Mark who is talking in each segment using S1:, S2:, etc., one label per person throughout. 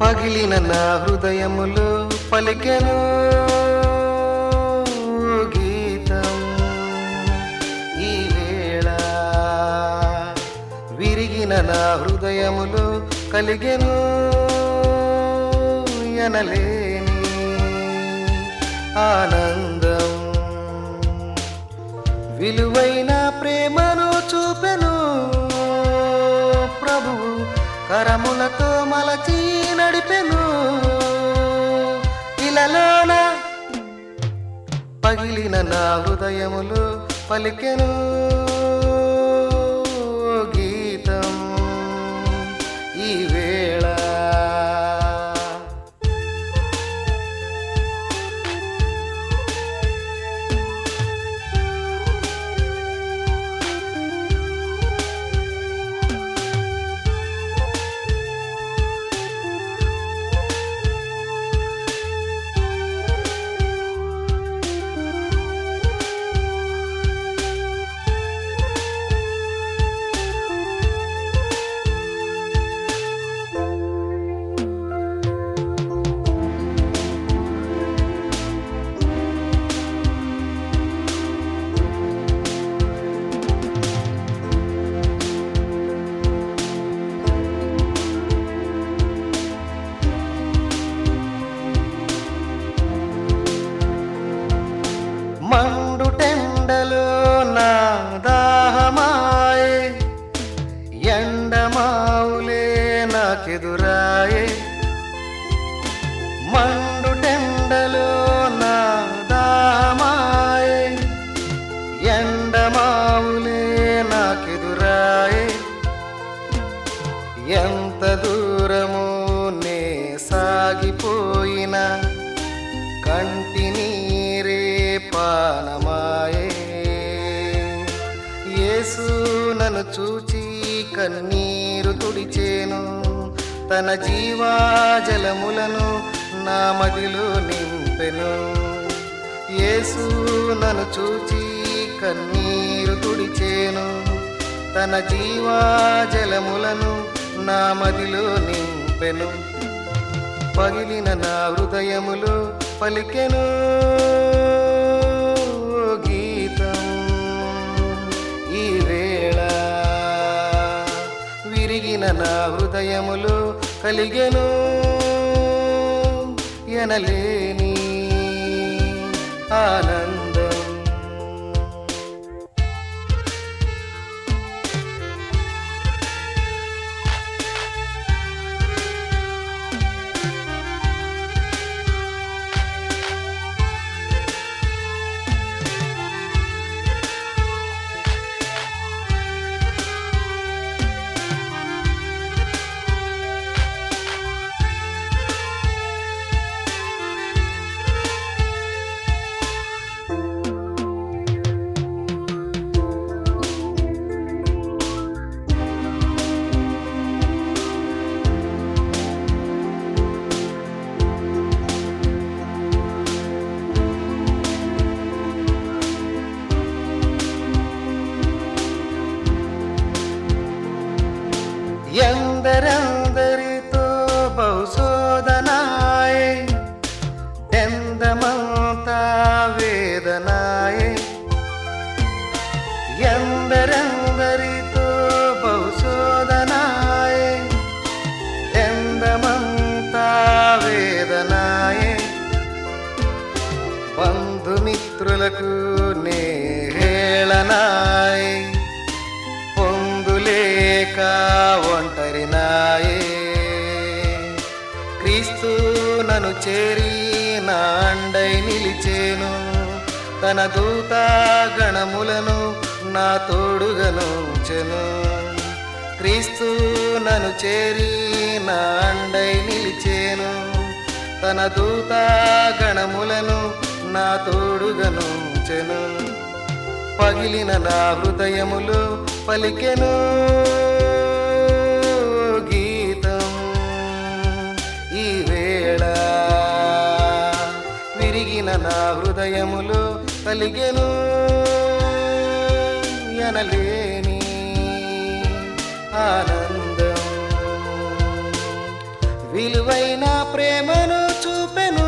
S1: పగిలిన నా హృదయములో పలికెను గీతం ఈ వేళ విరిగిన నా హృదయములో కలిగెను ఎనలేని ఆనందం విలువైన ప్రేమను చూపెను ప్రభువు కరములతో మలచి నడిపెను ఇలలోన పగిలిన నా హృదయములో పలికెను గీతం ఈ వేళ మండు టెండలో నా దాహమాయే ఎండమావులే నాకెదురాయే మండు టెండలో నా దాహమాయే ఎండమావులే నాకెదురాయే ఎంత దూరము నే సాగిపోయినా కంటి నీరే పానమాయే యేసు నన్ను చూచి కన్నీరు తుడిచేను తన జీవాజలములను నా మదిలో నింపెను యేసు నన్ను చూచి కన్నీరు తుడిచేను తన జీవాజలములను నా మదిలో నింపెను పగిలిన నా హృదయములో పలికెను గీతం ఈ వేళ విరిగిన నా హృదయములో కలిగెను ఎనలేని ఆనందం ఎందరెందరితో బహుశోధనాయే ఎందమంతా వేదనాయే ఎందరెందరితో బహుశోధనాయే ఎందమంతా వేదనాయే బంధుమిత్రులకు నే హేళనాయ్ పొందులేక ఒంటరినాయే క్రీస్తు నన్ను చేరి నా అండై నిలిచేను తన దూత గణములను నా తోడుగను చెను క్రీస్తు నన్ను చేరి నా అండై నిలిచేను తన దూత గణములను నా తోడుగను చెను పగిలిన నా హృదయములో పలికెను గీతం ఈ వేళ విరిగిన నా హృదయములో కలిగెను ఎనలేని ఆనందం విలువ విలువైన ప్రేమను చూపెను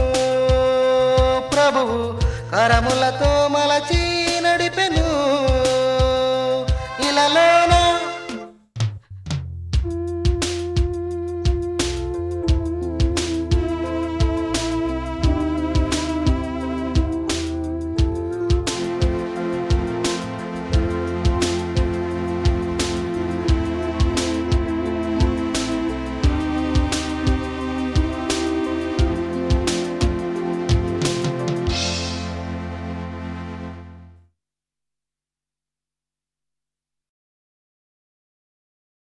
S1: ప్రభువు కరములతో మలచి నడిపెను ఇలలో